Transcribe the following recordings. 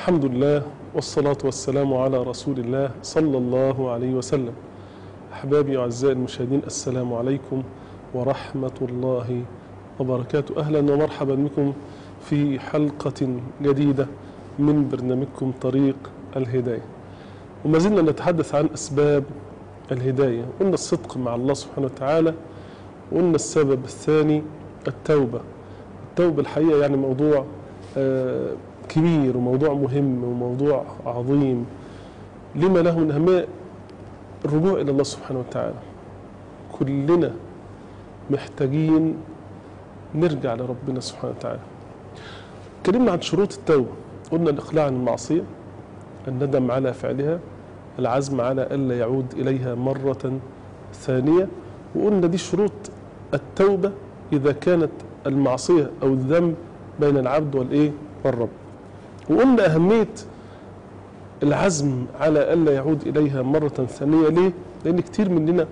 الحمد لله والصلاة والسلام على رسول الله صلى الله عليه وسلم أحبابي وأعزائي المشاهدين السلام عليكم ورحمة الله وبركاته أهلا ومرحبا بكم في حلقة جديدة من برنامجكم طريق الهداية وما زلنا نتحدث عن أسباب الهداية قلنا الصدق مع الله سبحانه وتعالى وقلنا السبب الثاني التوبة التوبة الحقيقة يعني موضوع آه كبير وموضوع مهم وموضوع عظيم لما له من أهمية الرجوع إلى الله سبحانه وتعالى كلنا محتاجين نرجع لربنا سبحانه وتعالى اتكلمنا عن شروط التوبة قلنا الإقلاع عن المعصية الندم على فعلها العزم على ألا يعود إليها مرة ثانية وقلنا دي شروط التوبة إذا كانت المعصية أو الذنب بين العبد والإيه والرب وقلنا أهمية العزم على ألا يعود إليها مرة ثانية ليه؟ لأن كتير مننا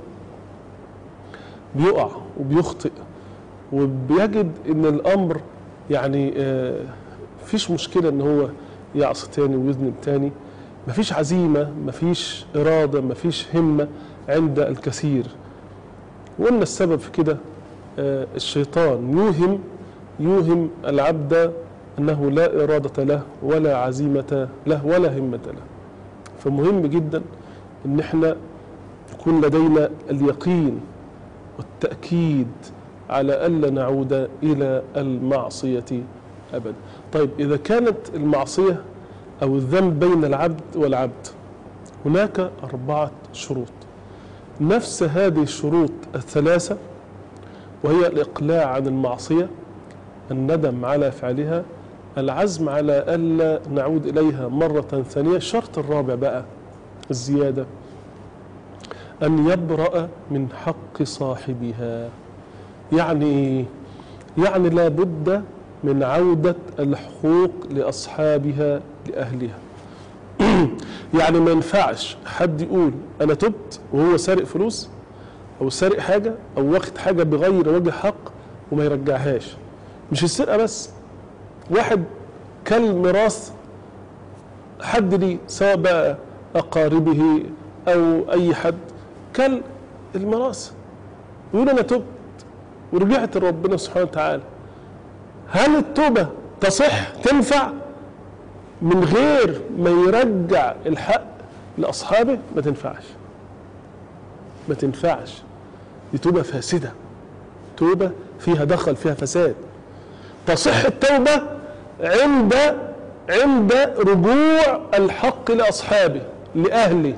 بيقع وبيخطئ وبيجد ان الامر يعني آه فيش مشكله ان هو يعصي تاني ويذنب تاني مفيش عزيمه مفيش اراده مفيش همه عند الكثير وقلنا السبب في كده آه الشيطان يوهم يوهم العبد انه لا اراده له ولا عزيمه له ولا همه له فمهم جدا ان احنا يكون لدينا اليقين والتاكيد على ألا نعود إلى المعصية أبدا طيب إذا كانت المعصية أو الذنب بين العبد والعبد هناك أربعة شروط نفس هذه الشروط الثلاثة وهي الإقلاع عن المعصية الندم على فعلها العزم على ألا نعود إليها مرة ثانية الشرط الرابع بقى الزيادة أن يبرأ من حق صاحبها يعني يعني لابد من عودة الحقوق لأصحابها لأهلها يعني ما ينفعش حد يقول أنا تبت وهو سارق فلوس أو سارق حاجة أو واخد حاجة بغير وجه حق وما يرجعهاش مش السرقة بس واحد كل ميراث حد ليه سواء بقى أقاربه أو أي حد كل الميراث يقول أنا تبت ورجعت لربنا سبحانه وتعالى هل التوبة تصح تنفع من غير ما يرجع الحق لأصحابه ما تنفعش ما تنفعش دي توبة فاسدة توبة فيها دخل فيها فساد تصح التوبة عند عند رجوع الحق لأصحابه لأهله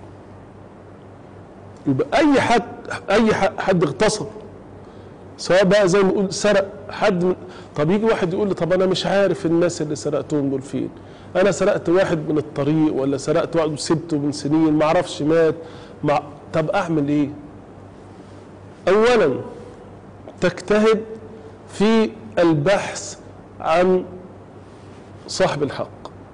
يبقى أي حد أي حد اغتصب سواء بقى زي ما نقول سرق حد من طب يجي واحد يقول لي طب انا مش عارف الناس اللي سرقتهم دول فين انا سرقت واحد من الطريق ولا سرقت واحد وسبته من سنين ما اعرفش مات مع... طب اعمل ايه اولا تجتهد في البحث عن صاحب الحق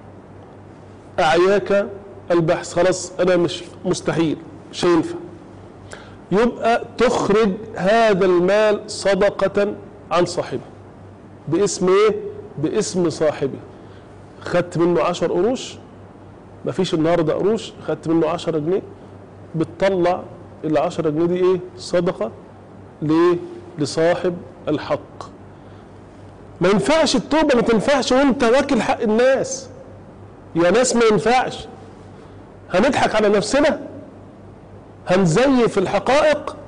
اعياك البحث خلاص انا مش مستحيل مش هينفع يبقى تخرج هذا المال صدقة عن صاحبه باسم ايه؟ باسم صاحبه خدت منه عشر قروش مفيش النهارده قروش خدت منه عشرة جنيه بتطلع العشرة جنيه دي ايه؟ صدقة ليه؟ لصاحب الحق ما ينفعش التوبة ما تنفعش وانت واكل حق الناس يا ناس ما ينفعش هنضحك على نفسنا هنزيف الحقائق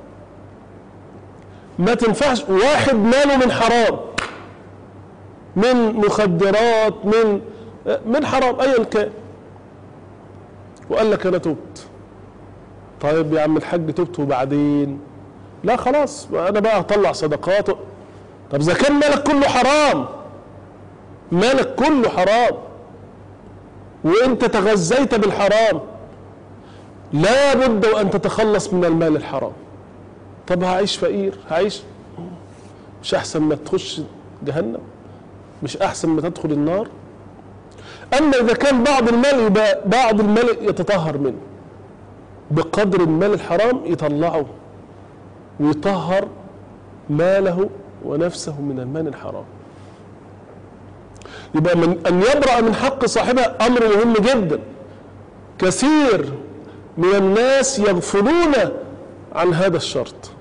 ما تنفعش واحد ماله من حرام من مخدرات من من حرام ايا كان وقال لك انا تبت طيب يا عم الحاج تبت وبعدين لا خلاص انا بقى هطلع صدقات طب اذا كان مالك كله حرام مالك كله حرام وانت تغذيت بالحرام لا بد وأن تتخلص من المال الحرام طب هعيش فقير هعيش مش أحسن ما تخش جهنم مش أحسن ما تدخل النار أما إذا كان بعض المال يبقى بعض المال يتطهر منه بقدر المال الحرام يطلعه ويطهر ماله ونفسه من المال الحرام يبقى من أن يبرأ من حق صاحبها أمر مهم جدا كثير من الناس يغفلون عن هذا الشرط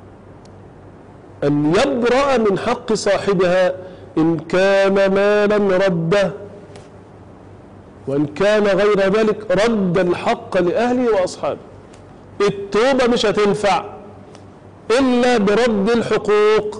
أن يبرأ من حق صاحبها إن كان مالا رده وإن كان غير ذلك رد الحق لأهله وأصحابه التوبة مش هتنفع إلا برد الحقوق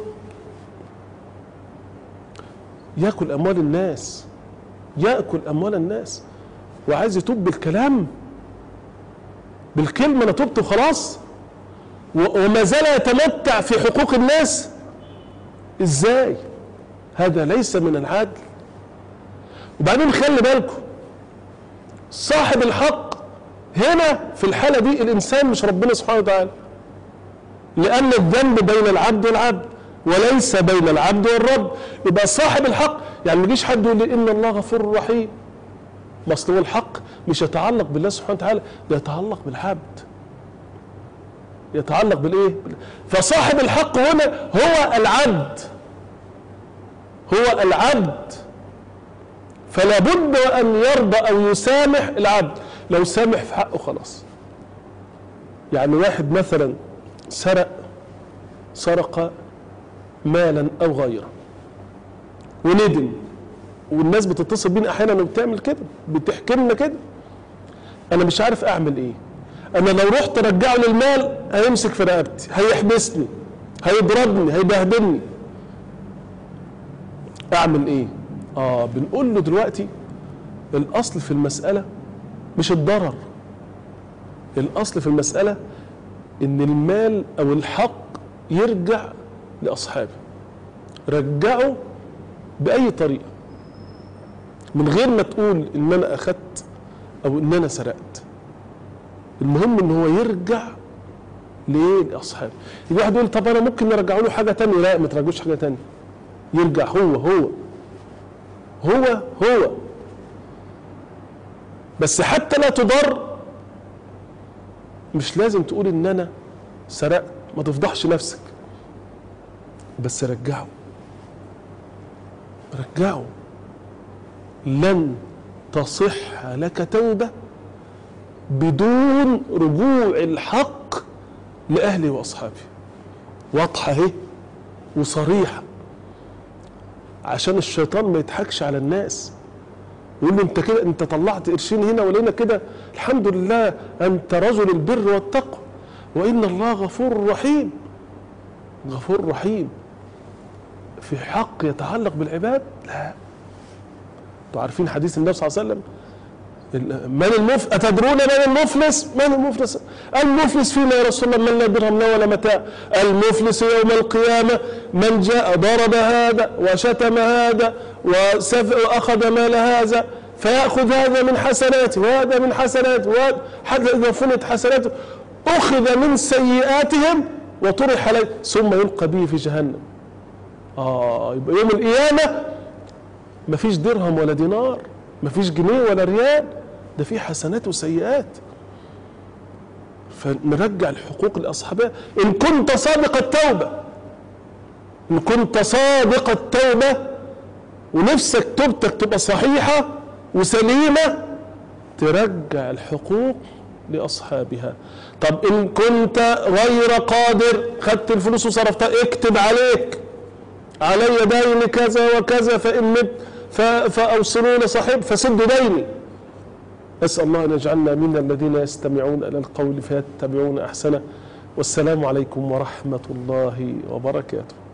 يأكل أموال الناس يأكل أموال الناس وعايز يتوب بالكلام بالكلمة أنا تبت وخلاص و- وما زال يتمتع في حقوق الناس إزاي هذا ليس من العدل وبعدين خلي بالكم صاحب الحق هنا في الحالة دي الإنسان مش ربنا سبحانه وتعالى لأن الذنب بين العبد والعبد وليس بين العبد والرب يبقى صاحب الحق يعني ما يجيش حد يقول لي إن الله غفور رحيم ما أصل هو الحق مش يتعلق بالله سبحانه وتعالى ده يتعلق بالعبد يتعلق بالإيه؟ فصاحب الحق هنا هو العبد هو العبد فلا بد أن يرضى أو يسامح العبد لو سامح في حقه خلاص يعني واحد مثلا سرق سرق مالا أو غيره وندم والناس بتتصل بينا أحيانا وبتعمل كده بتحكي لنا كده أنا مش عارف أعمل إيه أنا لو رحت أرجعه للمال هيمسك في رقبتي هيحبسني هيضربني هيبهدلني أعمل إيه؟ آه بنقول له دلوقتي الأصل في المسألة مش الضرر الأصل في المسألة إن المال أو الحق يرجع لأصحابه رجعه بأي طريقة من غير ما تقول إن أنا أخدت أو إن أنا سرقت المهم إن هو يرجع ليه لأصحابه يجي واحد يقول طب أنا ممكن نرجع له حاجة تانية لا ما ترجعوش حاجة تانية يرجع هو هو هو هو بس حتى لا تضر مش لازم تقول ان انا سرقت ما تفضحش نفسك بس رجعه رجعه لن تصح لك توبة بدون رجوع الحق لأهله وأصحابه واضحة اهي وصريحة عشان الشيطان ما يضحكش على الناس يقول له انت كده انت طلعت قرشين هنا ولقينا كده الحمد لله انت رجل البر والتقوى وان الله غفور رحيم غفور رحيم في حق يتعلق بالعباد لا انتوا عارفين حديث النبي صلى الله عليه وسلم من المف... أتدرون من المفلس؟ من المفلس؟ المفلس فينا يا رسول الله من لا درهم له ولا متاع، المفلس يوم القيامة من جاء ضرب هذا وشتم هذا وسف... وأخذ مال هذا فيأخذ هذا من حسناته وهذا من حسناته وهذا حتى إذا فنت حسناته أخذ من سيئاتهم وطرح عليه ثم يلقى به في جهنم. آه يبقى يوم القيامة مفيش درهم ولا دينار مفيش جنيه ولا ريال ده في حسنات وسيئات فنرجع الحقوق لاصحابها ان كنت صادق التوبه ان كنت صادق التوبه ونفسك توبتك تبقى صحيحه وسليمه ترجع الحقوق لاصحابها طب ان كنت غير قادر خدت الفلوس وصرفتها اكتب عليك علي دين كذا وكذا فان مت فأوصلوا لصاحب فسدوا ديني أسأل الله أن يجعلنا من الذين يستمعون إلى القول فيتبعون أحسنه والسلام عليكم ورحمة الله وبركاته